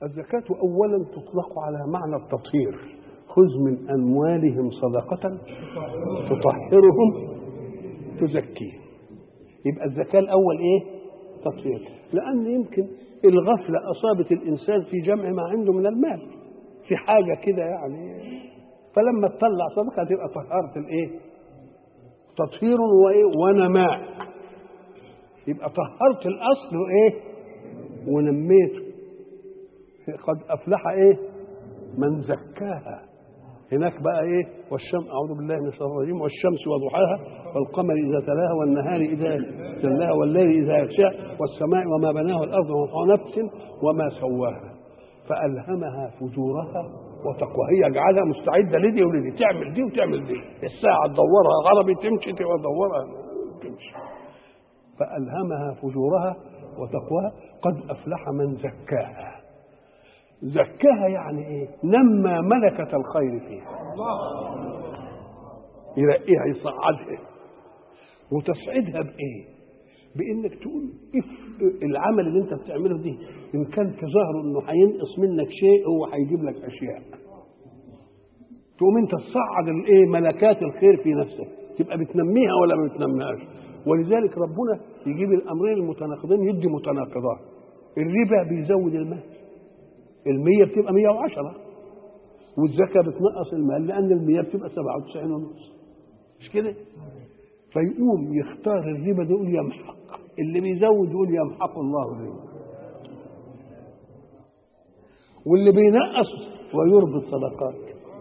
الزكاة أولا تطلق على معنى التطهير خذ من أموالهم صدقة تطهرهم تزكيهم يبقى الزكاة الأول إيه؟ تطهير لأن يمكن الغفلة أصابت الإنسان في جمع ما عنده من المال في حاجة كده يعني فلما تطلع صدقة تبقى طهرت الإيه؟ تطهير وإيه؟ ونماء يبقى طهرت الأصل وإيه؟ ونميته قد أفلح إيه؟ من زكاها هناك بقى ايه والشمس اعوذ بالله من الشيطان الرجيم والشمس وضحاها والقمر اذا تلاها والنهار اذا جلاها والليل اذا يغشاها والسماء وما بناها والارض وما نفس وما سواها فالهمها فجورها وتقواها هي جعلها مستعده لدي ولدي تعمل دي وتعمل دي الساعه تدورها غربي تمشي تدورها تمشي فالهمها فجورها وتقواها قد افلح من زكاها زكاها يعني ايه نمى ملكة الخير فيها يرقيها يصعدها وتصعدها بايه بانك تقول اف العمل اللي انت بتعمله دي ان كان تظاهر انه هينقص منك شيء هو هيجيب لك اشياء تقوم انت تصعد الايه ملكات الخير في نفسك تبقى بتنميها ولا ما بتنميهاش ولذلك ربنا يجيب الامرين المتناقضين يدي متناقضات الربا بيزود المال المية بتبقى 110 والزكاة بتنقص المال لأن المية بتبقى 97 ونص مش كده؟ فيقوم يختار الربا ده يقول يمحق اللي بيزود يقول يمحق الله الربا واللي بينقص ويربط صدقات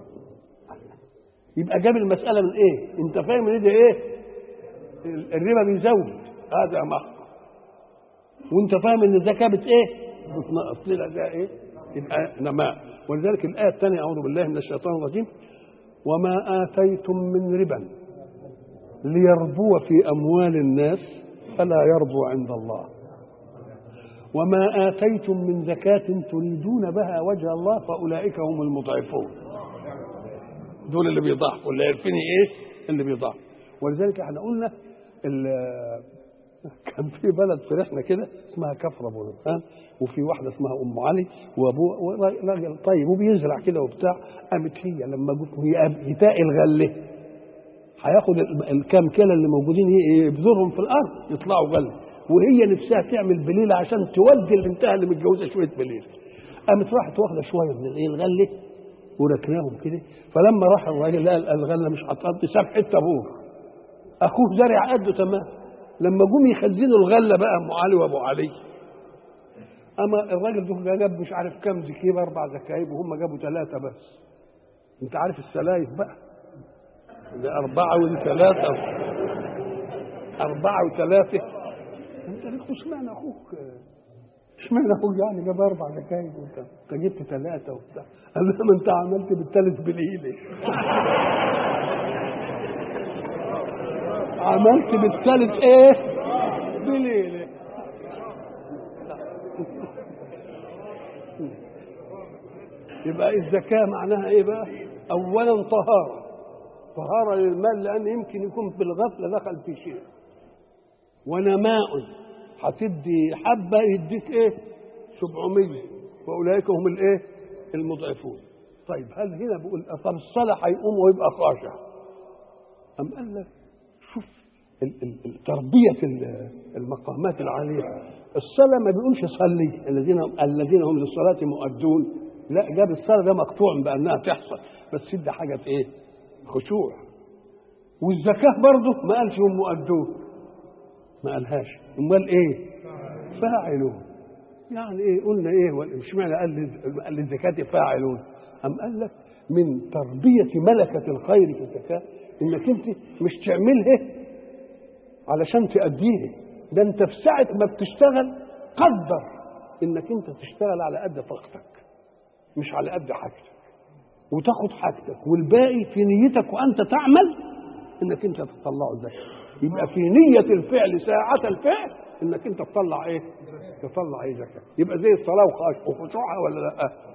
يبقى جاب المسألة من ايه؟ انت فاهم ان ده ايه؟ الربا بيزود هذا محق وانت فاهم ان الزكاة بت ايه؟ بتنقص ليه ده ايه؟ يبقى نماء ولذلك الآية الثانية أعوذ بالله من الشيطان الرجيم وما آتيتم من ربا ليربو في أموال الناس فلا يربو عند الله وما آتيتم من زكاة تريدون بها وجه الله فأولئك هم المضعفون دول اللي بيضعفوا اللي يرفني إيه اللي بيضعف ولذلك احنا قلنا كان في بلد في رحله كده اسمها كفر ابو نبهان وفي واحده اسمها ام علي وابوه راجل طيب وبيزرع كده وبتاع قامت هي لما يتاقي الغله هياخد الكام كيلو اللي موجودين يبذرهم في الارض يطلعوا غله وهي نفسها تعمل بليله عشان تودي البنتها اللي متجوزه شويه بليله قامت راحت واخده شويه من الايه الغله وركناهم كده فلما راح الراجل لقى الغله مش هتقضي ساب حته بور اخوه زارع قده تمام لما جم يخزنوا الغله بقى ام علي وابو علي اما الراجل ده جاب مش عارف كام زكيب اربع زكايب وهم جابوا ثلاثه بس انت عارف السلايف بقى ده أربعة وثلاثة أربعة وثلاثة أنت ليك اشمعنى أخوك اشمعنى أخوك يعني جاب أربع زكايب وأنت أنت جبت ثلاثة وبتاع قال له ما أنت عملت بالثالث بالإيد عملت بالثالث ايه بليلة يبقى الزكاة معناها ايه بقى اولا طهارة طهارة للمال لان يمكن يكون بالغفلة دخل في شيء ونماء هتدي حبة يديك ايه 700 واولئك هم الايه المضعفون طيب هل هنا بيقول طب الصلاة هيقوم ويبقى خاشع أم قال لك شوف تربية المقامات العالية الصلاة ما بيقولش صلي الذين الذين هم للصلاة مؤدون لا جاب الصلاة ده مقطوع بأنها تحصل بس ده حاجة إيه؟ خشوع والزكاة برضه ما قالش هم مؤدون ما قالهاش امال ايه؟ فاعلون يعني ايه قلنا ايه مش معنى قال قال للزكاة فاعلون أم قال لك من تربية ملكة الخير في الزكاة انك انت مش تعملها علشان تأديه ده انت في ساعة ما بتشتغل قدر انك انت تشتغل على قد طاقتك مش على قد حاجتك وتاخد حاجتك والباقي في نيتك وانت تعمل انك انت تطلعه زكاة يبقى في نية الفعل ساعة الفعل انك انت تطلع ايه؟ تطلع ايه زكاة يبقى زي الصلاة وخشوعها ولا لا؟